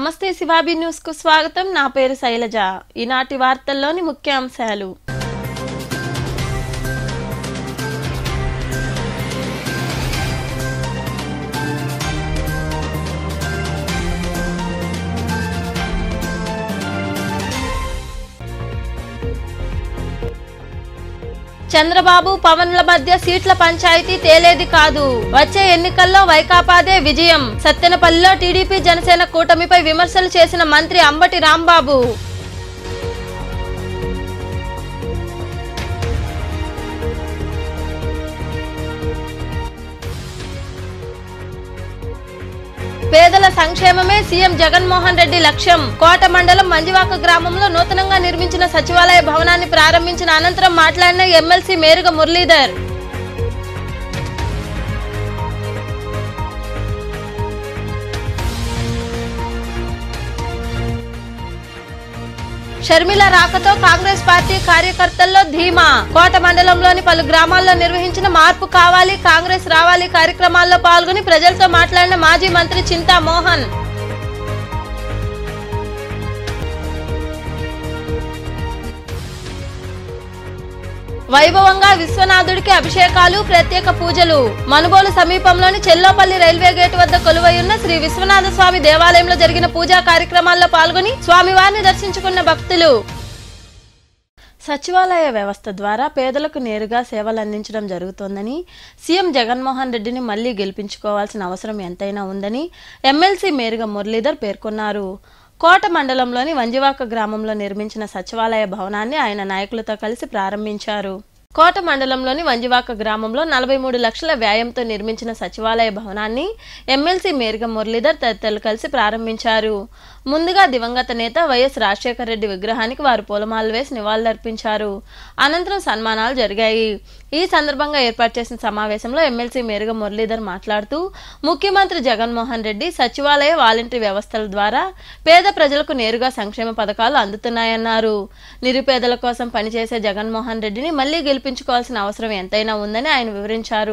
నమస్తే శివాబి న్యూస్ కు స్వాగతం నా పేరు శైలజ ఈనాటి వార్తల్లోని ముఖ్యాంశాలు చంద్రబాబు పవన్ల మధ్య సీట్ల పంచాయతీ తేలేది కాదు వచ్చే ఎన్నికల్లో వైకాపాదే విజయం సత్తెనపల్లిలో టీడీపీ జనసేన కూటమిపై విమర్శలు చేసిన మంత్రి అంబటి రాంబాబు పేదల సంక్షేమమే సీఎం జగన్మోహన్ రెడ్డి లక్ష్యం కోట మండలం మంజివాక గ్రామంలో నూతనంగా నిర్మించిన సచివాలయ భవనాన్ని ప్రారంభించిన అనంతరం మాట్లాడిన ఎమ్మెల్సీ మేరుగ మురళీధర్ షర్మిల రాకతో కాంగ్రెస్ పార్టీ కార్యకర్తల్లో ధీమా కోట మండలంలోని పలు గ్రామాల్లో నిర్వహించిన మార్పు కావాలి కాంగ్రెస్ రావాలి కార్యక్రమాల్లో పాల్గొని ప్రజలతో మాట్లాడిన మాజీ మంత్రి చింతా మోహన్ వైభవంగా విశ్వనాథుడికి అభిషేకాలు ప్రత్యేక పూజలు మనుబోలు సమీపంలోని చెల్లోపల్లి రైల్వే గేట్ వద్ద కొలువైయున్న శ్రీ విశ్వనాథ స్వామి దేవాలయంలో జరిగిన పూజా కార్యక్రమాల్లో పాల్గొని స్వామివారిని దర్శించుకున్న భక్తులు సచివాలయ వ్యవస్థ ద్వారా పేదలకు నేరుగా సేవలు అందించడం జరుగుతోందని సీఎం జగన్మోహన్ రెడ్డిని మళ్లీ గెలిపించుకోవాల్సిన అవసరం ఎంతైనా ఉందని ఎమ్మెల్సీ మేరుగ మురళీధర్ పేర్కొన్నారు కోట మండలంలోని వంజివాక గ్రామంలో నిర్మించిన సచివాలయ భవనాన్ని ఆయన నాయకులతో కలిసి ప్రారంభించారు కోట మండలంలోని వంజివాక గ్రామంలో నలభై మూడు లక్షల వ్యయంతో నిర్మించిన సచివాలయ భవనాన్ని ఎమ్మెల్సీ మేరుగ మురళీధర్ తదితరులు కలిసి ప్రారంభించారు ముందుగా దివంగత నేత వైఎస్ రాజశేఖర రెడ్డి విగ్రహానికి వారు పూలమాలలు వేసి నివాళులర్పించారు అనంతరం సన్మానాలు జరిగాయి ఈ సందర్భంగా ఏర్పాటు చేసిన సమావేశంలో ఎమ్మెల్సీ మేరుగ మురళీధర్ మాట్లాడుతూ ముఖ్యమంత్రి జగన్మోహన్ రెడ్డి సచివాలయ వాలంటరీ వ్యవస్థల ద్వారా పేద ప్రజలకు నేరుగా సంక్షేమ పథకాలు అందుతున్నాయన్నారు నిరుపేదల కోసం పనిచేసే జగన్మోహన్ రెడ్డిని మళ్లీ గెలిపించుకోవాల్సిన అవసరం ఎంతైనా ఉందని ఆయన వివరించారు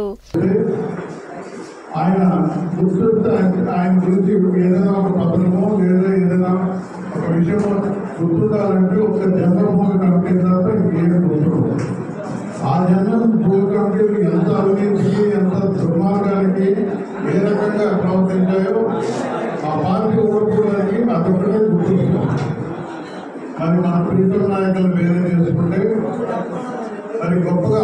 ఆయన గుర్తుంటే ఆయన- ఆయన గురించి ఏదైనా ఒక పత్రమో లేదా ఏదైనా ఒక విషయమో గుర్తుండాలంటే ఒక జన్మభూమి కమిటీ తప్ప ఇంకేం గుర్తుండదు ఆ జన్మభూమి కమిటీలు ఎంత అవినీతికి ఎంత దుర్మార్గానికి ఏ రకంగా ప్రవర్తించాయో ఆ పార్టీ ఓడిపోవడానికి అదొక్కడే గుర్తుంది మరి మన ప్రీతం నాయకులు వేరే చేసుకుంటే మరి గొప్పగా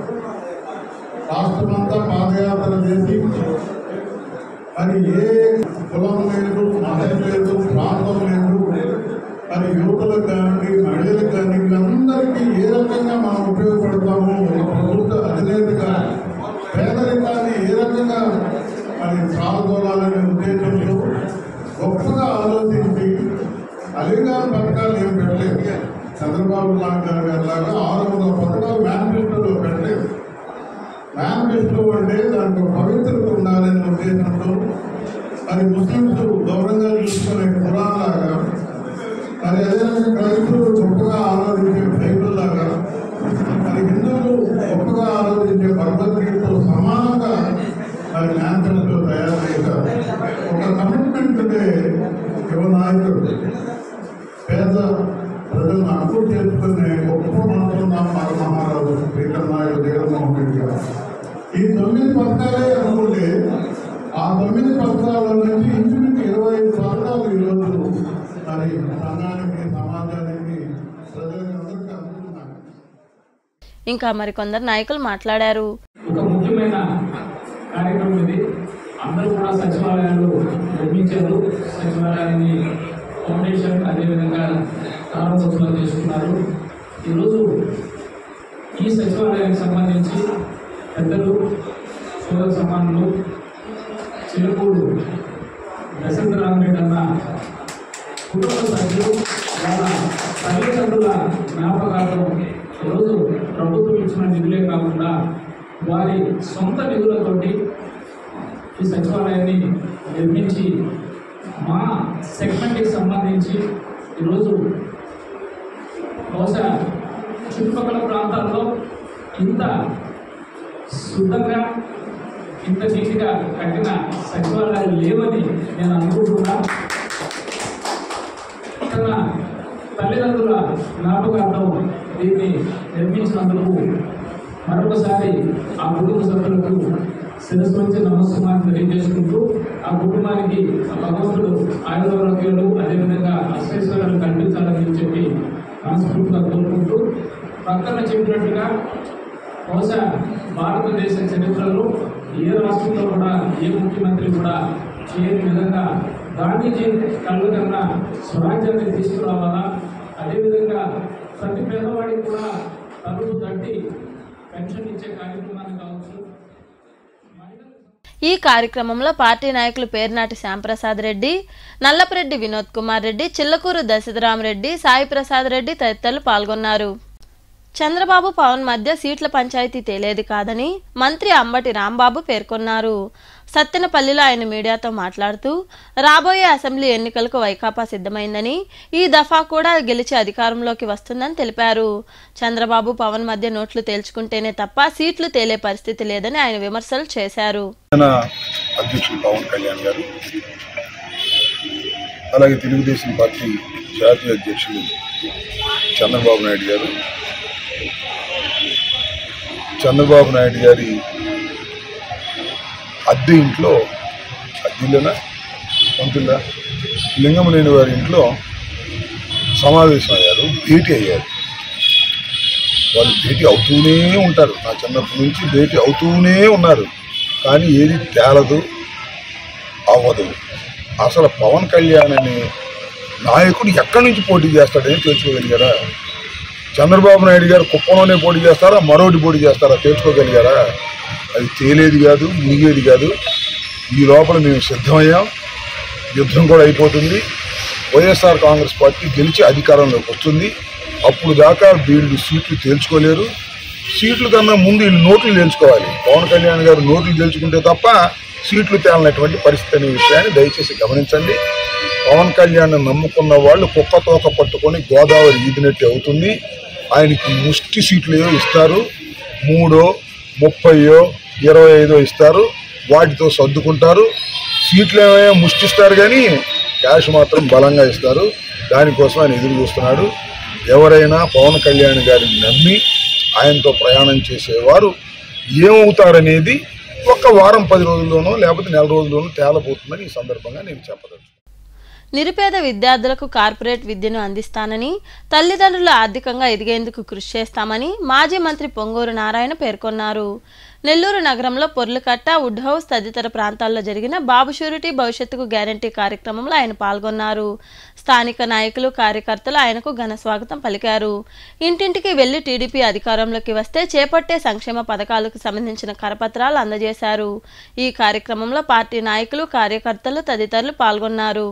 రాష్ట్రమంతా పాదయాత్ర చేసి మరి ఏ కులం లేదు మతం లేదు ప్రాంతం లేదు మరి యువకులకు కానివ్వండి మహిళలకు కానీ వీళ్ళందరికీ ఏ రకంగా మనం ఉపయోగపడతాము ఒక ప్రభుత్వ అధినేతగా పేదరికాన్ని ఏ రకంగా మరి సాగుకోవాలనే ఉద్దేశంతో గొప్పగా ఆలోచించి అలీగా పథకాలు ఏం పెట్టలేదు చంద్రబాబు నాయుడు గారి లాగా ఆరు వందల పథకాలు మేనిఫెస్టోలో పెట్టలేదు మేనిఫెస్టో అంటే దాంట్లో పవిత్రత ఉండాలనే ఉద్దేశంతో మరి ముస్లింస్ గౌరవంగా చూసుకునే ఖురాన్ లాగా మరి అదేవిధంగా క్రైస్తవులు గొప్పగా ఆరాధించే బైబిల్ లాగా మరి హిందువులు గొప్పగా ఆరాధించే భగవద్గీతతో సమానంగా మరి మేనిఫెస్టో తయారు చేశారు ఒక కమిట్మెంట్ ఉండే యువ నాయకుడు పేద ప్రజలను అర్థం చేసుకునే గొప్ప మనసున్న మన మహారాజు శ్రీకర్ నాయుడు జగన్మోహన్ రెడ్డి గారు ఈ తొమ్మిది పథకాలే అనుకుంటే ఆ తొమ్మిది పథకాల నుంచి ఇంచుమించు ఇరవై ఐదు పథకాలు ఈరోజు మరి సంఘానికి సమాజానికి ప్రజలకు అందరికీ అందుతున్నాయి ఇంకా మరికొందరు నాయకులు మాట్లాడారు ఒక ముఖ్యమైన కార్యక్రమం ఇది అందరూ కూడా సచివాలయాలు నిర్మించారు సచివాలయాన్ని ఫౌండేషన్ అదేవిధంగా ప్రారంభోత్సవం చేసుకున్నారు ఈరోజు ఈ సచివాలయానికి సంబంధించి పెద్దలు సోదర సమానులు చిరుకూరు దశరథరామరెడ్డి అన్న కుటుంబ సభ్యులు వాళ్ళ తల్లిదండ్రుల జ్ఞాపకాలను ఈరోజు ప్రభుత్వం ఇచ్చిన నిధులే కాకుండా వారి సొంత నిధులతోటి ఈ సచివాలయాన్ని నిర్మించి మా సెగ్మెంట్కి సంబంధించి ఈరోజు బహుశా చుట్టుపక్కల ప్రాంతాల్లో ఇంత శుద్ధంగా ఇంత నీట్గా కట్టిన సచివాలయాలు లేవని నేను అనుకుంటున్నా తన తల్లిదండ్రుల జ్ఞాపకార్థం దీన్ని నిర్మించినందుకు మరొకసారి ఆ కుటుంబ సభ్యులకు శిరస్సు వచ్చి నమస్కారం తెలియజేసుకుంటూ ఆ కుటుంబానికి ఆ భగవంతుడు ఆయుర్వేదాలు అదేవిధంగా అశ్వేశ్వరాలు కల్పించాలని చెప్పి మనస్ఫూర్తిగా కోరుకుంటూ పక్కన చెప్పినట్టుగా బహుశా భారతదేశ చరిత్రలో ఏ రాష్ట్రంలో కూడా ఏ ముఖ్యమంత్రి కూడా చేయని విధంగా గాంధీజీ కళ్ళు కన్నా స్వరాజ్యాన్ని తీసుకురావాలా అదేవిధంగా ప్రతి పేదవాడికి కూడా తలుపు తట్టి పెన్షన్ ఇచ్చే కార్యక్రమాన్ని కావచ్చు మహిళలకు ఈ కార్యక్రమంలో పార్టీ నాయకులు పేర్నాటి శ్యాంప్రసాద్ రెడ్డి నల్లపరెడ్డి వినోద్ కుమార్ రెడ్డి చిల్లకూరు దశరథరామరెడ్డి సాయి ప్రసాద్ రెడ్డి తదితరులు పాల్గొన్నారు చంద్రబాబు పవన్ మధ్య సీట్ల పంచాయతీ తేలేది కాదని మంత్రి అంబటి రాంబాబు పేర్కొన్నారు సత్తెనపల్లిలో ఆయన మీడియాతో మాట్లాడుతూ రాబోయే అసెంబ్లీ ఎన్నికలకు వైకాపా సిద్ధమైందని ఈ దఫా కూడా గెలిచి అధికారంలోకి వస్తుందని తెలిపారు చంద్రబాబు పవన్ మధ్య నోట్లు తేల్చుకుంటేనే తప్ప సీట్లు తేలే పరిస్థితి లేదని ఆయన విమర్శలు చేశారు జన అధ్యక్షులు పవన్ కళ్యాణ్ గారు అలాగే తెలుగుదేశం పార్టీ జాతీయ అధ్యక్షులు చంద్రబాబు నాయుడు గారు చంద్రబాబు నాయుడు గారి అద్దె ఇంట్లో అద్దెలోనా పంతుల్లా లింగమనేని వారి ఇంట్లో సమావేశం అయ్యారు భేటీ అయ్యారు వాళ్ళు భేటీ అవుతూనే ఉంటారు నా చిన్నప్పటి నుంచి భేటీ అవుతూనే ఉన్నారు కానీ ఏది తేలదు అవ్వదు అసలు పవన్ కళ్యాణ్ అనే నాయకుడు ఎక్కడి నుంచి పోటీ చేస్తాడని తెలుసుకోగలిగారా చంద్రబాబు నాయుడు గారు కుప్పంలోనే పోటీ చేస్తారా మరోటి పోటీ చేస్తారా తెలుసుకోగలిగారా అది తేలేది కాదు మునిగేది కాదు ఈ లోపల మేము సిద్ధమయ్యాం యుద్ధం కూడా అయిపోతుంది వైఎస్ఆర్ కాంగ్రెస్ పార్టీ గెలిచి అధికారంలోకి వస్తుంది అప్పుడు దాకా వీళ్ళు సీట్లు తేల్చుకోలేరు సీట్ల కన్నా ముందు వీళ్ళు నోట్లు తేల్చుకోవాలి పవన్ కళ్యాణ్ గారు నోట్లు తేల్చుకుంటే తప్ప సీట్లు తేలనటువంటి పరిస్థితి అనే విషయాన్ని దయచేసి గమనించండి పవన్ కళ్యాణ్ నమ్ముకున్న వాళ్ళు కుక్క తోక పట్టుకొని గోదావరి ఈదినట్టు అవుతుంది ఆయనకి ముష్టి సీట్లు ఏవో ఇస్తారు మూడో ముప్పయో ఇరవై ఐదో ఇస్తారు వాటితో సర్దుకుంటారు సీట్లు ఏమో ముష్టిస్తారు కానీ క్యాష్ మాత్రం బలంగా ఇస్తారు దానికోసం ఆయన ఎదురు చూస్తున్నాడు ఎవరైనా పవన్ కళ్యాణ్ గారిని నమ్మి ఆయనతో ప్రయాణం చేసేవారు ఏమవుతారనేది ఒక్క వారం పది రోజుల్లోనో లేకపోతే నెల రోజుల్లోనో తేలబోతుందని ఈ సందర్భంగా నేను చెప్పదలుచు నిరుపేద విద్యార్థులకు కార్పొరేట్ విద్యను అందిస్తానని తల్లిదండ్రులు ఆర్థికంగా ఎదిగేందుకు కృషి చేస్తామని మాజీ మంత్రి పొంగూరు నారాయణ పేర్కొన్నారు నెల్లూరు నగరంలో పొర్లుకట్ట వుడ్ హౌస్ తదితర ప్రాంతాల్లో జరిగిన బాబు షూరిటీ భవిష్యత్తుకు గ్యారంటీ కార్యక్రమంలో ఆయన పాల్గొన్నారు స్థానిక నాయకులు కార్యకర్తలు ఆయనకు ఘన స్వాగతం పలికారు ఇంటింటికి వెళ్లి టీడీపీ అధికారంలోకి వస్తే చేపట్టే సంక్షేమ పథకాలకు సంబంధించిన కరపత్రాలు అందజేశారు ఈ కార్యక్రమంలో పార్టీ నాయకులు కార్యకర్తలు తదితరులు పాల్గొన్నారు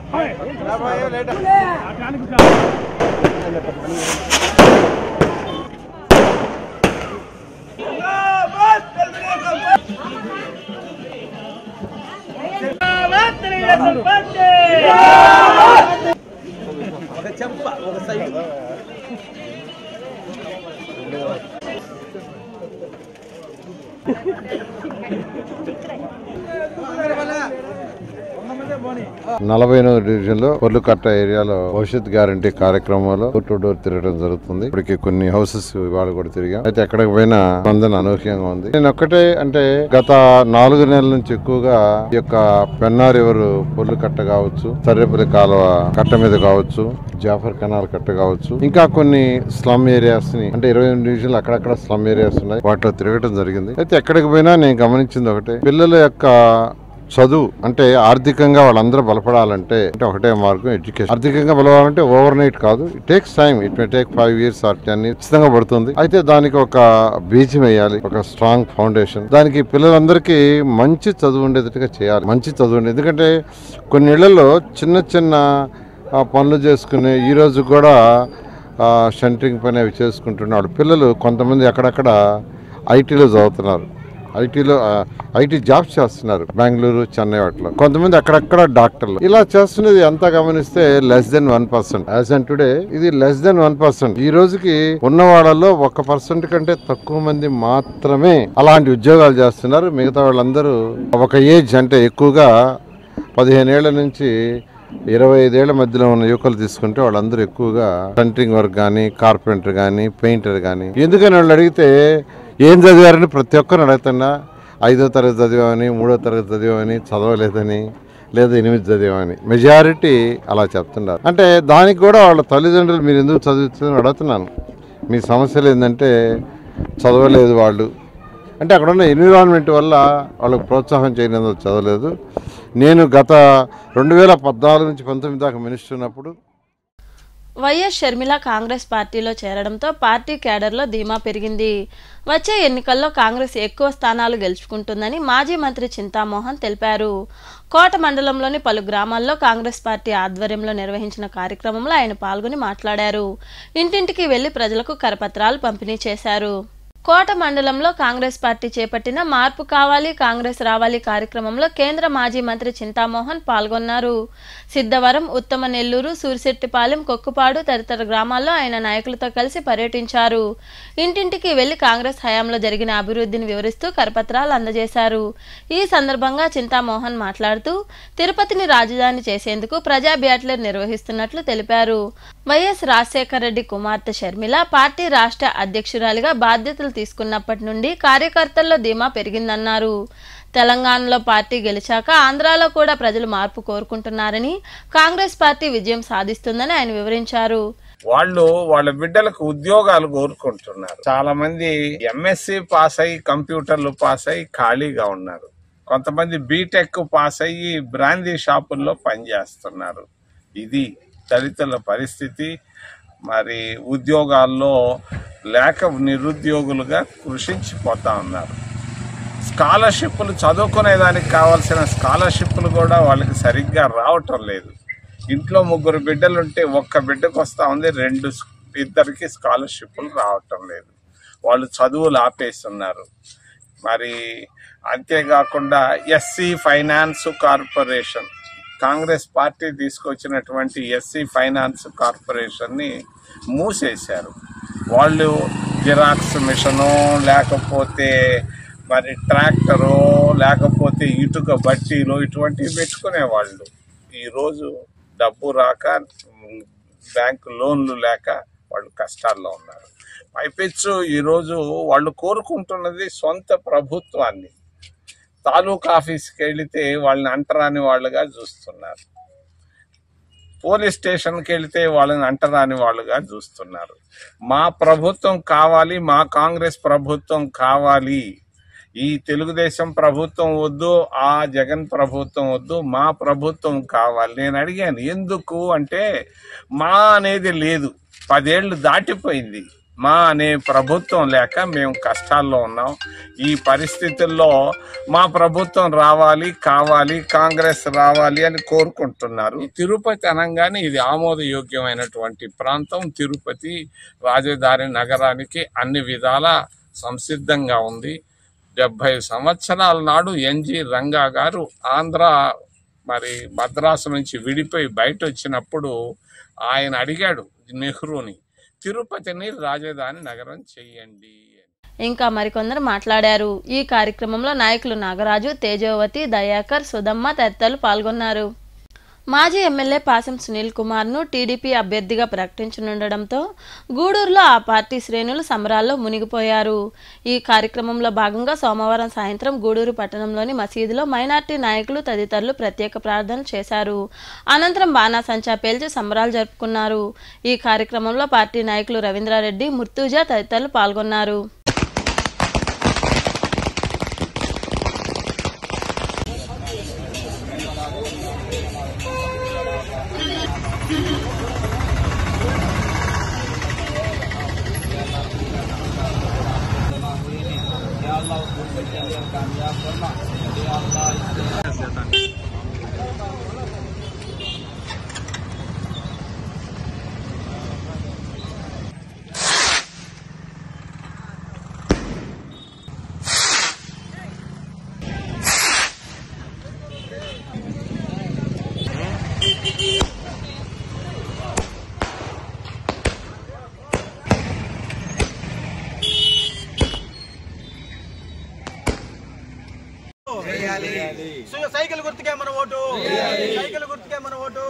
నలభై ఎనిమిది డివిజన్ లో పొర్లుకట్ట ఏరియాలో భవిష్యత్ గ్యారంటీ కార్యక్రమంలో డోర్ టు డోర్ తిరగడం జరుగుతుంది ఇప్పటికి కొన్ని హౌసెస్ ఇవాళ కూడా తిరిగాం అయితే ఎక్కడికి పోయినా స్పందన అనూహ్యంగా ఉంది నేను ఒక్కటే అంటే గత నాలుగు నెలల నుంచి ఎక్కువగా ఈ యొక్క పెన్నా రివర్ పొర్లుకట్ట కావచ్చు సర్రేపల్లి కాలువ కట్ట మీద కావచ్చు జాఫర్ కెనాల్ కట్ట కావచ్చు ఇంకా కొన్ని స్లమ్ ఏరియాస్ ని అంటే ఇరవై ఎనిమిది డివిజన్లు అక్కడక్కడ స్లమ్ ఏరియాస్ ఉన్నాయి వాటిలో తిరగడం జరిగింది అయితే ఎక్కడికి పోయినా నేను గమనించింది ఒకటే పిల్లల యొక్క చదువు అంటే ఆర్థికంగా వాళ్ళందరూ బలపడాలంటే అంటే ఒకటే మార్గం ఎడ్యుకేషన్ ఆర్థికంగా బలపడాలంటే ఓవర్ నైట్ కాదు it takes time it may take five years or ten ఖచ్చితంగా పడుతుంది అయితే దానికి ఒక బీజం వేయాలి ఒక స్ట్రాంగ్ ఫౌండేషన్ దానికి పిల్లలందరికీ మంచి చదువు ఉండేటట్టుగా చేయాలి మంచి చదువు ఉండేది ఎందుకంటే కొన్ని ఇళ్లలో చిన్న చిన్న ఆ, పనులు చేసుకునే ఈ రోజు కూడా షంటరింగ్ పని అవి చేసుకుంటున్నాడు పిల్లలు కొంతమంది అక్కడక్కడ ఐటీలో చదువుతున్నారు ఐటీలో ఐటీ జాబ్స్ చేస్తున్నారు బెంగళూరు చెన్నై వాటిలో కొంతమంది అక్కడక్కడ డాక్టర్లు ఇలా చేస్తున్నది ఎంత గమనిస్తే less than one percent as and today ఇది లెస్ దెన్ వన్ పర్సెంట్ ఈ రోజుకి ఉన్న వాళ్ళలో ఒక పర్సెంట్ కంటే తక్కువ మంది మాత్రమే అలాంటి ఉద్యోగాలు చేస్తున్నారు మిగతా వాళ్ళందరూ ఒక ఏజ్ అంటే ఎక్కువగా పదిహేను ఏళ్ల నుంచి ఇరవై ఐదేళ్ల మధ్యలో ఉన్న యువకులు తీసుకుంటే వాళ్ళందరూ ఎక్కువగా సెంటరింగ్ వర్క్ కానీ కార్పెంటర్ కానీ పెయింటర్ కానీ ఎందుకని వాళ్ళు అడిగితే ఏం చదివారని ప్రతి ఒక్కరు అడుగుతున్నా ఐదో తరగతి చదివామని మూడో తరగతి చదివామని చదవలేదని లేదా ఎనిమిది చదివామని మెజారిటీ అలా చెప్తున్నారు అంటే దానికి కూడా వాళ్ళ తల్లిదండ్రులు మీరు ఎందుకు చదువుతుందని అడుగుతున్నాను మీ సమస్యలు ఏంటంటే చదవలేదు వాళ్ళు అంటే అక్కడ ఉన్న ఎన్విరాన్మెంట్ వల్ల వాళ్ళకి ప్రోత్సాహం చేయనందుకు చదవలేదు నేను గత రెండు వేల పద్నాలుగు నుంచి పంతొమ్మిది దాకా మినిస్టర్ ఉన్నప్పుడు వైఎస్ షర్మిల కాంగ్రెస్ పార్టీలో చేరడంతో పార్టీ కేడర్లో ధీమా పెరిగింది వచ్చే ఎన్నికల్లో కాంగ్రెస్ ఎక్కువ స్థానాలు గెలుచుకుంటుందని మాజీ మంత్రి చింతామోహన్ తెలిపారు కోట మండలంలోని పలు గ్రామాల్లో కాంగ్రెస్ పార్టీ ఆధ్వర్యంలో నిర్వహించిన కార్యక్రమంలో ఆయన పాల్గొని మాట్లాడారు ఇంటింటికి వెళ్లి ప్రజలకు కరపత్రాలు పంపిణీ చేశారు కోట మండలంలో కాంగ్రెస్ పార్టీ చేపట్టిన మార్పు కావాలి కాంగ్రెస్ రావాలి కార్యక్రమంలో కేంద్ర మాజీ మంత్రి చింతామోహన్ పాల్గొన్నారు సిద్ధవరం ఉత్తమ నెల్లూరు సూరిశెట్టిపాలెం కొక్కుపాడు తదితర గ్రామాల్లో ఆయన నాయకులతో కలిసి పర్యటించారు ఇంటింటికి వెళ్లి కాంగ్రెస్ హయాంలో జరిగిన అభివృద్ధిని వివరిస్తూ కరపత్రాలు అందజేశారు ఈ సందర్భంగా చింతామోహన్ మాట్లాడుతూ తిరుపతిని రాజధాని చేసేందుకు ప్రజా బ్యాట్లర్ నిర్వహిస్తున్నట్లు తెలిపారు వైఎస్ రాజశేఖర రెడ్డి కుమార్తె షర్మిల పార్టీ రాష్ట్ర అధ్యక్షురాలిగా బాధ్యతలు తీసుకున్నప్పటి నుండి కార్యకర్తల్లో ధీమా పెరిగిందన్నారు తెలంగాణలో పార్టీ గెలిచాక ఆంధ్రాలో కూడా ప్రజలు మార్పు కోరుకుంటున్నారని కాంగ్రెస్ పార్టీ విజయం సాధిస్తుందని ఆయన వివరించారు వాళ్ళు వాళ్ళ బిడ్డలకు ఉద్యోగాలు కోరుకుంటున్నారు చాలా మంది ఎంఎస్సి పాస్ అయ్యి కంప్యూటర్లు పాస్ అయ్యి ఖాళీగా ఉన్నారు కొంతమంది బీటెక్ పాస్ అయ్యి బ్రాందీ షాపుల్లో పనిచేస్తున్నారు ఇది దళితుల పరిస్థితి మరి ఉద్యోగాల్లో లేక నిరుద్యోగులుగా కృషించిపోతా ఉన్నారు స్కాలర్షిప్లు చదువుకునే దానికి కావాల్సిన స్కాలర్షిప్లు కూడా వాళ్ళకి సరిగ్గా రావటం లేదు ఇంట్లో ముగ్గురు బిడ్డలుంటే ఒక్క బిడ్డకు వస్తా ఉంది రెండు స్- ఇద్దరికి స్కాలర్షిప్లు రావటం లేదు వాళ్ళు చదువులు ఆపేస్తున్నారు మరి అంతేకాకుండా SC finance corporation Congress party తీసుకొచ్చినటువంటి ఎస్సీ ఫైనాన్స్ కార్పొరేషన్ని మూసేశారు వాళ్ళు జిరాక్స్ మిషను లేకపోతే మరి ట్రాక్టరు లేకపోతే ఇటుక బట్టీలు ఇటువంటివి పెట్టుకునేవాళ్ళు ఈరోజు డబ్బు రాక ఉమ్, బ్యాంకు లోన్లు లేక వాళ్ళు కష్టాల్లో ఉన్నారు పైపెచ్చు ఈరోజు వాళ్ళు కోరుకుంటున్నది సొంత ప్రభుత్వాన్ని తాలూకా ఆఫీస్కి వెళితే వాళ్ళని అంటరాని వాళ్ళుగా చూస్తున్నారు పోలీస్ స్టేషన్కి వెళితే వాళ్ళని అంటరాని వాళ్ళుగా చూస్తున్నారు మా ప్రభుత్వం కావాలి మా కాంగ్రెస్ ప్రభుత్వం కావాలి ఈ తెలుగుదేశం ప్రభుత్వం వద్దు ఆ జగన్ ప్రభుత్వం వద్దు మా ప్రభుత్వం కావాలి నేను అడిగాను ఎందుకు అంటే మా అనేది లేదు పదేళ్లు దాటిపోయింది మా అనే ప్రభుత్వం లేక మేము కష్టాల్లో ఉన్నాం ఈ పరిస్థితుల్లో మా ప్రభుత్వం రావాలి కావాలి కాంగ్రెస్ రావాలి అని కోరుకుంటున్నారు తిరుపతి అనగానే ఇది ఆమోదయోగ్యమైనటువంటి ప్రాంతం తిరుపతి రాజధాని నగరానికి అన్ని విధాల సంసిద్ధంగా ఉంది డెబ్బై సంవత్సరాల నాడు ఎన్జి రంగా గారు ఆంధ్ర మరి మద్రాసు నుంచి విడిపోయి బయట వచ్చినప్పుడు ఆయన అడిగాడు నెహ్రూని తిరుపతిని రాజధాని నగరం చెయ్యండి అని. ఇంకా మరికొందరు మాట్లాడారు ఈ కార్యక్రమంలో నాయకులు నాగరాజు తేజవతి దయాకర్ సుధమ్మ తదితరులు పాల్గొన్నారు మాజీ ఎమ్మెల్యే పాసం సునీల్ కుమార్ను టీడీపీ అభ్యర్థిగా ప్రకటించనుండడంతో గూడూరులో ఆ పార్టీ శ్రేణులు సంబరాల్లో మునిగిపోయారు ఈ కార్యక్రమంలో భాగంగా సోమవారం సాయంత్రం గూడూరు పట్టణంలోని మసీదులో మైనార్టీ నాయకులు తదితరులు ప్రత్యేక ప్రార్థనలు చేశారు అనంతరం బాణాసంచా పేల్చి సంబరాలు జరుపుకున్నారు ఈ కార్యక్రమంలో పార్టీ నాయకులు రవీంద్రారెడ్డి ముర్తూజా తదితరులు పాల్గొన్నారు సు- సైకిల్ గుర్తుకే మన ఓటు సైకిల్ గుర్తుకే మన ఓటు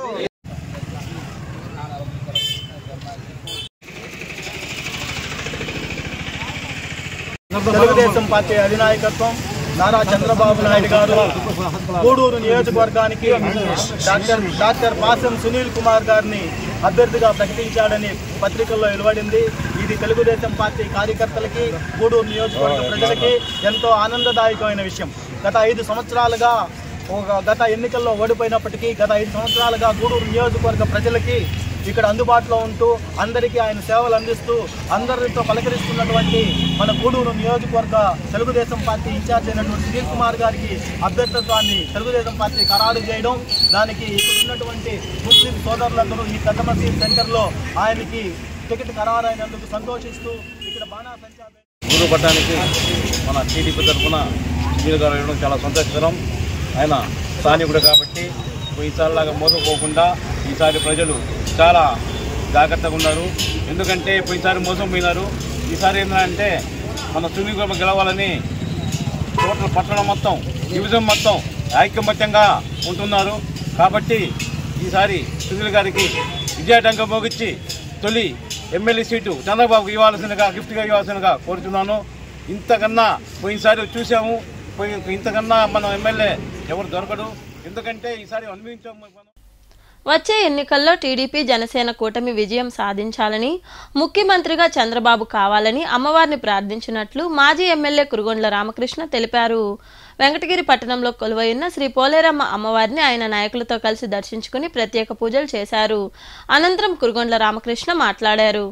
తెలుగుదేశం పార్టీ అధినాయకత్వం నారా చంద్రబాబు నాయుడు గారు గూడూరు నియోజకవర్గానికి డాక్టర్ డాక్టర్ పాసం సునీల్ కుమార్ గారిని అభ్యర్థిగా ప్రకటించాడని పత్రికల్లో వెలువడింది ఇది తెలుగుదేశం పార్టీ కార్యకర్తలకి గూడూరు నియోజకవర్గ ప్రజలకి ఎంతో ఆనందదాయకమైన విషయం గత ఐదు సంవత్సరాలుగా ఒక గత ఎన్నికల్లో ఓడిపోయినప్పటికీ గత ఐదు సంవత్సరాలుగా గూడూరు నియోజకవర్గ ప్రజలకి ఇక్కడ అందుబాటులో ఉంటూ అందరికీ ఆయన సేవలు అందిస్తూ అందరితో పలకరిస్తున్నటువంటి మన గూడూరు నియోజకవర్గ తెలుగుదేశం పార్టీ ఇన్ఛార్జ్ అయినటువంటి సునీల్ కుమార్ గారికి అభ్యర్థత్వాన్ని తెలుగుదేశం పార్టీ ఖరారు చేయడం దానికి ఇక్కడ ఉన్నటువంటి ముస్లిం సోదరులందరూ ఈ పెద్ద మసీద్ సెంటర్లో ఆయనకి టికెట్ ఖరారైనందుకు సంతోషిస్తూ ఇక్కడ బాణాసంచా గురు పట్టానికి మన టీడీపీ తరఫున సునీల్ గారు ఇవ్వడం చాలా సంతోషకరం ఆయన స్థానికుడు కాబట్టి ఈసారిలాగా మోసపోకుండా ఈసారి ప్రజలు చాలా జాగ్రత్తగా ఉన్నారు ఎందుకంటే పోయినసారి మోసం పోయినారు ఈసారి ఏంటంటే మన సునీల్ గారు గెలవాలని టోటల్ పట్టణం మొత్తం డివిజన్ మొత్తం ఐకమత్యంగా ఉంటున్నారు కాబట్టి ఈసారి సునీల్ గారికి విజయటంకం మోగించి తొలి ఎమ్మెల్యే సీటు చంద్రబాబుకి ఇవ్వాల్సిందిగా గిఫ్ట్గా ఇవ్వాల్సిందిగా కోరుతున్నాను ఇంతకన్నా పోయినసారి చూసాము పోయి ఇంతకన్నా మనం ఎమ్మెల్యే ఎవరు దొరకడు ఎందుకంటే ఈసారి అనుభవించాము మనం వచ్చే ఎన్నికల్లో టీడీపీ జనసేన కూటమి విజయం సాధించాలని ముఖ్యమంత్రిగా చంద్రబాబు కావాలని అమ్మవారిని ప్రార్థించినట్లు మాజీ ఎమ్మెల్యే కురుగొండ్ల రామకృష్ణ తెలిపారు వెంకటగిరి పట్టణంలో కొలువైన శ్రీ పోలేరమ్మ అమ్మవారిని ఆయన నాయకులతో కలిసి దర్శించుకుని ప్రత్యేక పూజలు చేశారు అనంతరం కురుగొండ్ల రామకృష్ణ మాట్లాడారు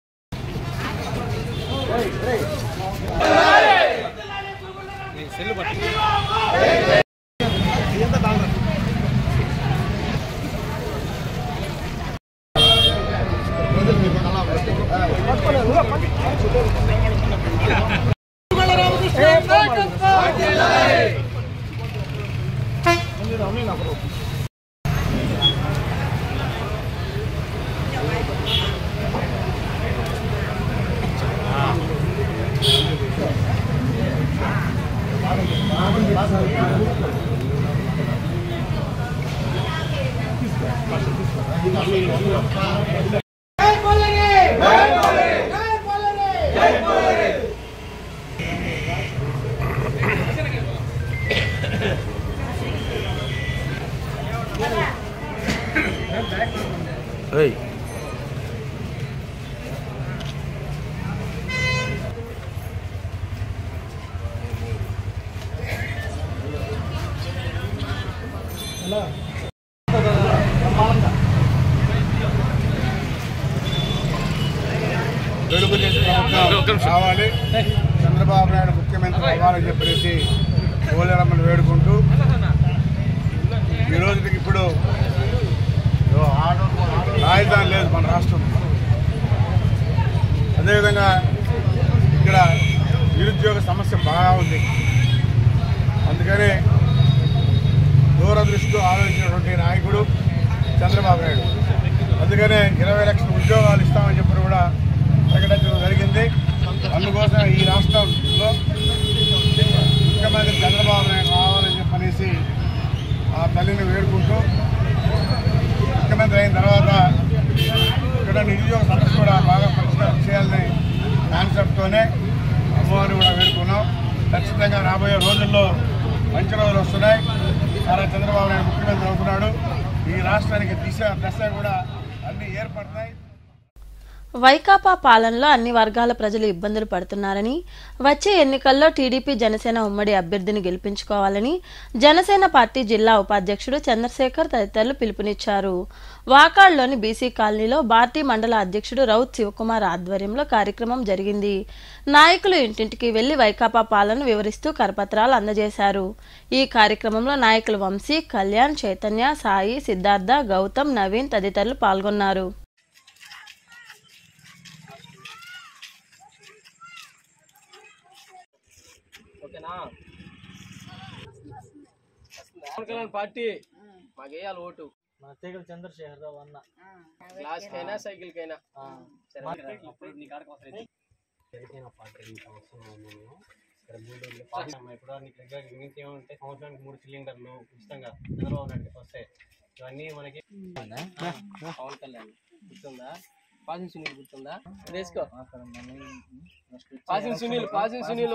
తెలుగుదేశం ప్రభుత్వం రావాలి చంద్రబాబు నాయుడు ముఖ్యమంత్రి అవ్వాలని చెప్పేసి పోలేరమ్మని వేడుకుంటూ ఈ రోజుకి ఇప్పుడు రాజధాని లేదు మన రాష్ట్రం అదేవిధంగా ఇక్కడ నిరుద్యోగ సమస్య బాగా ఉంది అందుకని దూరదృష్టితో ఆలోచించినటువంటి నాయకుడు చంద్రబాబు నాయుడు అందుకనే ఇరవై లక్షల ఉద్యోగాలు ఇస్తామని చెప్పి కూడా ప్రకటించడం జరిగింది అందుకోసం ఈ రాష్ట్రంలో ముఖ్యమంత్రి చంద్రబాబు నాయుడు రావాలని చెప్పనేసి ఆ తల్లిని వేడుకుంటూ ముఖ్యమంత్రి అయిన తర్వాత ఇక్కడ నిరుద్యోగ సమస్య కూడా బాగా పరిష్కారం చేయాలని కాన్సెప్ట్తోనే అమ్మవారిని కూడా వేడుకున్నాం ఖచ్చితంగా రాబోయే రోజుల్లో మంచి రోజులు వస్తున్నాయి నారా చంద్రబాబు నాయుడు ముఖ్యమంత్రి అవుతున్నాడు ఈ రాష్ట్రానికి దిశ దశ కూడా అన్ని ఏర్పడతాయి వైకాపా పాలనలో అన్ని వర్గాల ప్రజలు ఇబ్బందులు పడుతున్నారని వచ్చే ఎన్నికల్లో టీడీపీ జనసేన ఉమ్మడి అభ్యర్థిని గెలిపించుకోవాలని జనసేన పార్టీ జిల్లా ఉపాధ్యక్షుడు చంద్రశేఖర్ తదితరులు పిలుపునిచ్చారు వాకాడ్లోని బీసీ కాలనీలో పార్టీ మండల అధ్యక్షుడు రౌత్ శివకుమార్ ఆధ్వర్యంలో కార్యక్రమం జరిగింది నాయకులు ఇంటింటికి వెళ్లి వైకాపా పాలన వివరిస్తూ కరపత్రాలు అందజేశారు ఈ కార్యక్రమంలో నాయకులు వంశీ కళ్యాణ్ చైతన్య సాయి సిద్ధార్థ గౌతమ్ నవీన్ తదితరులు పాల్గొన్నారు ఓకేనా కళ్యాణ్ పార్టీ మాకు వేయాలి ఓటు మా తీగల చంద్రశేఖర్ రావు అన్న గ్లాస్ కైనా సైకిల్ కైనా జనసేన పార్టీ నుంచి అవసరం మేము ఇక్కడ గూడూరులో పాపం ఇప్పుడు నీకు దగ్గర గురించి ఏమంటే సంవత్సరానికి మూడు సిలిండర్లు ఉచితంగా చంద్రబాబు నాయుడు వస్తాయి ఇవన్నీ మనకి పవన్ కళ్యాణ్ గుర్తుందా పాసింగ్ సునీల్ గుర్తుందా వేసుకో పాసింగ్ సునీల్ పాసింగ్ సునీల్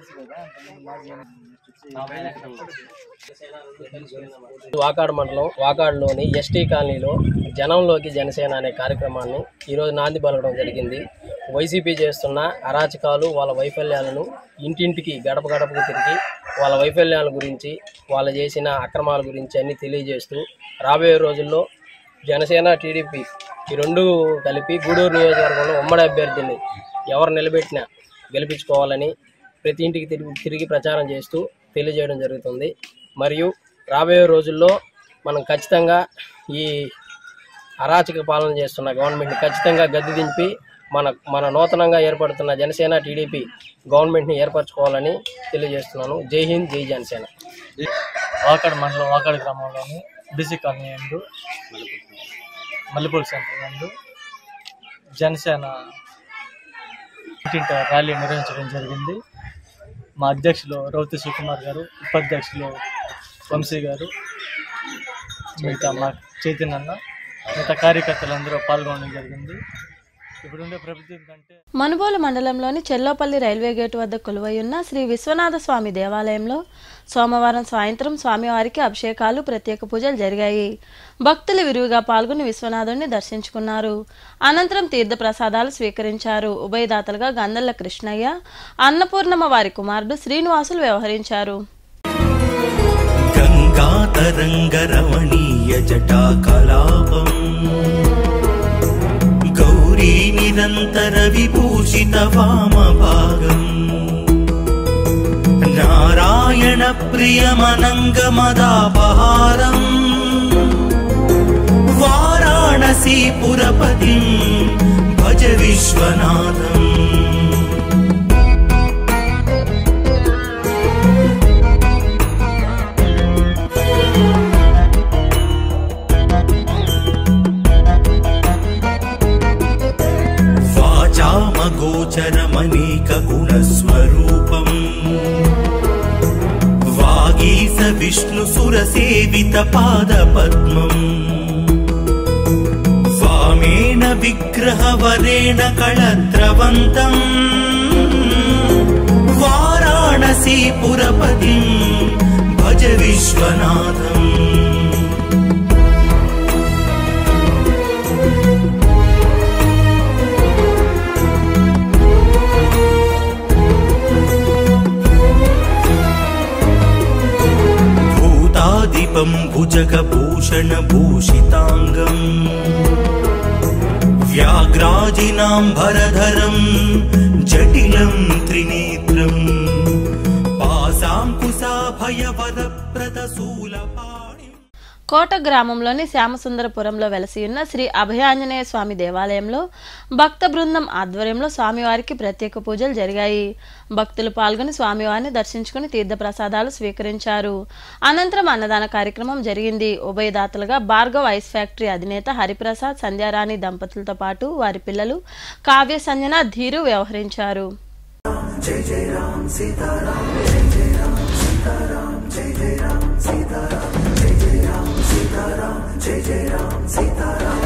వాకాడు మండలం వాకాడులోని ఎస్టీ కాలనీలో జనంలోకి జనసేన అనే కార్యక్రమాన్ని ఈరోజు నాంది పలకడం జరిగింది వైసీపీ చేస్తున్న అరాచకాలు వాళ్ళ వైఫల్యాలను ఇంటింటికి గడప గడపకు తిరిగి వాళ్ళ వైఫల్యాల గురించి వాళ్ళు చేసిన అక్రమాల గురించి అన్ని తెలియజేస్తూ రాబోయే రోజుల్లో జనసేన టీడీపీ ఈ రెండు కలిపి గూడూరు నియోజకవర్గంలో ఉమ్మడి అభ్యర్థిని ఎవరు నిలబెట్టినా గెలిపించుకోవాలని ప్రతి ఇంటికి తిరిగి తిరిగి ప్రచారం చేస్తూ తెలియజేయడం జరుగుతుంది మరియు రాబోయే రోజుల్లో మనం ఖచ్చితంగా ఈ అరాచక పాలన చేస్తున్న గవర్నమెంట్ని ఖచ్చితంగా గద్దె దింపి మన మన నూతనంగా ఏర్పడుతున్న జనసేన టీడీపీ గవర్నమెంట్ని ఏర్పరచుకోవాలని తెలియజేస్తున్నాను జై హింద్ జై జనసేన వాకాడు మండలం వాకాడు గ్రామంలోని బీసీ కాలనీ నందు మల్లెపూల్ సెంటర్ నందు జనసేన ఇంటింట ర్యాలీ నిర్వహించడం జరిగింది మా అధ్యక్షులు రౌతి శివకుమార్ గారు ఉపాధ్యక్షులు వంశీ గారు మిగతా మా చైతన్య అన్న మిగతా కార్యకర్తలందరూ పాల్గొనడం జరిగింది ఇప్పుడుండే ప్రభుత్వం కంటే మనుబోలు మండలంలోని చెల్లోపల్లి రైల్వే గేటు వద్ద కొలువైయున్న శ్రీ విశ్వనాథ స్వామి దేవాలయంలో సోమవారం సాయంత్రం స్వామివారికి అభిషేకాలు ప్రత్యేక పూజలు జరిగాయి భక్తులు విరివిగా పాల్గొని విశ్వనాథుడిని దర్శించుకున్నారు అనంతరం తీర్థ ప్రసాదాలు స్వీకరించారు ఉభయదాతలుగా గందల్ల కృష్ణయ్య అన్నపూర్ణమ్మ వారి కుమారుడు శ్రీనివాసులు వ్యవహరించారు గంగాతరంగరమణీయ జటాకలాపం గౌరీ నిరంతర విభూషిత వామభాగం నారాయణ ప్రియమనంగమదాపహారం వారాణసీపురపతిం భజ విశ్వనాథం వాచామగోచరమనేక గుణస్వరూపం వాగీస విష్ణు సురసేవిత పాద పద్మం వామేన విగ్రహవరేణ కళత్రవంతం వారాణసీపురపతిం భజ విశ్వనాథం భూతాదిపం భుజగభూషణ భూషితాంగం వ్యాఘ్రాజినాంబరధరం జటిలం త్రినేత్రం పాశాంకుశాభయవరప్రదశూలపాణి కోట గ్రామంలోని శ్యామసుందరపురంలో వెలసియున్న శ్రీ అభయాంజనేయ స్వామి దేవాలయంలో భక్త బృందం ఆధ్వర్యంలో స్వామివారికి ప్రత్యేక పూజలు జరిగాయి భక్తులు పాల్గొని స్వామివారిని దర్శించుకుని తీర్థప్రసాదాలు స్వీకరించారు అనంతరం అన్నదాన కార్యక్రమం జరిగింది ఉభయదాతలుగా భార్గవ్ ఐస్ ఫ్యాక్టరీ అధినేత హరిప్రసాద్ సంధ్యారాణి దంపతులతో పాటు వారి పిల్లలు కావ్య సంజన ధీరు వ్యవహరించారు జై జై రామ్ సీతారాం జై జై రామ్ సీతారాం జై జై రామ్ సీతారాం జై జై రామ్ సీతారాం జై జై రామ్ సీతారాం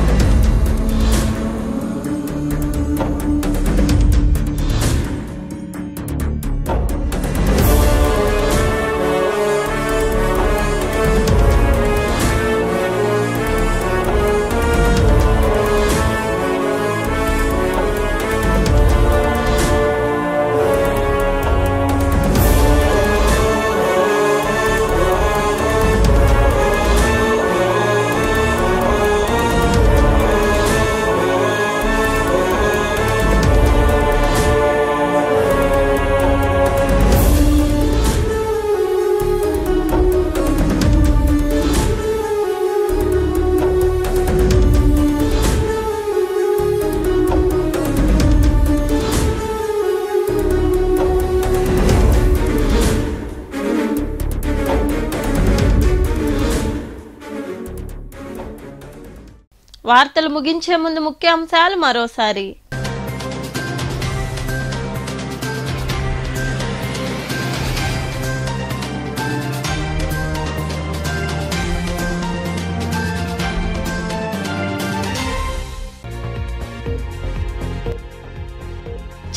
వార్తలు ముగించే ముందు ముఖ్యాంశాలు మరోసారి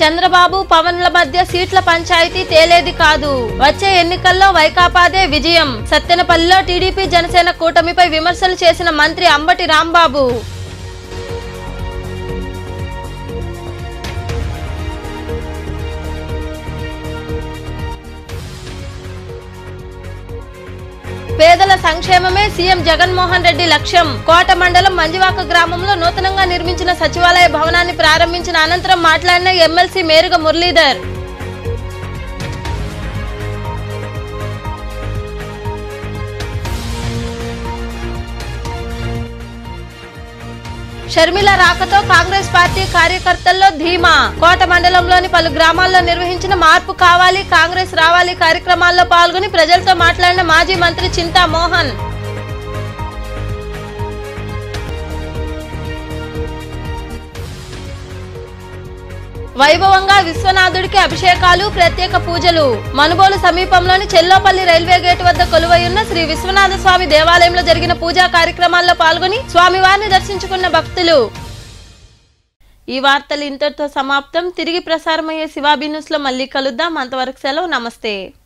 చంద్రబాబు పవన్ల మధ్య సీట్ల పంచాయతీ తేలేది కాదు వచ్చే ఎన్నికల్లో వైకాపాదే విజయం సత్తెనపల్లిలో టీడీపీ జనసేన కూటమిపై విమర్శలు చేసిన మంత్రి అంబటి రాంబాబు పేదల సంక్షేమమే సీఎం జగన్మోహన్ రెడ్డి లక్ష్యం కోట మండలం మంజివాక గ్రామంలో నూతనంగా నిర్మించిన సచివాలయ భవనాన్ని ప్రారంభించిన అనంతరం మాట్లాడిన ఎమ్మెల్సీ మేరుగ మురళీధర్ షర్మిల రాకతో కాంగ్రెస్ పార్టీ కార్యకర్తల్లో ధీమా కోట మండలంలోని పలు గ్రామాల్లో నిర్వహించిన మార్పు కావాలి కాంగ్రెస్ రావాలి కార్యక్రమాల్లో పాల్గొని ప్రజలతో మాట్లాడిన మాజీ మంత్రి చింతా మోహన్ వైభవంగా విశ్వనాథుడికి అభిషేకాలు ప్రత్యేక పూజలు మనుబోలు సమీపంలోని చెల్లోపల్లి రైల్వే గేట్ వద్ద కొలువైయున్న శ్రీ విశ్వనాథ స్వామి దేవాలయంలో జరిగిన పూజా కార్యక్రమాల్లో పాల్గొని స్వామివారిని దర్శించుకున్న భక్తులు ఈ వార్తలు ఇంతటితో సమాప్తం తిరిగి ప్రసారమయ్యే శివాబీ న్యూస్ లో మళ్ళీ కలుద్దాం అంతవరకు సెలవు నమస్తే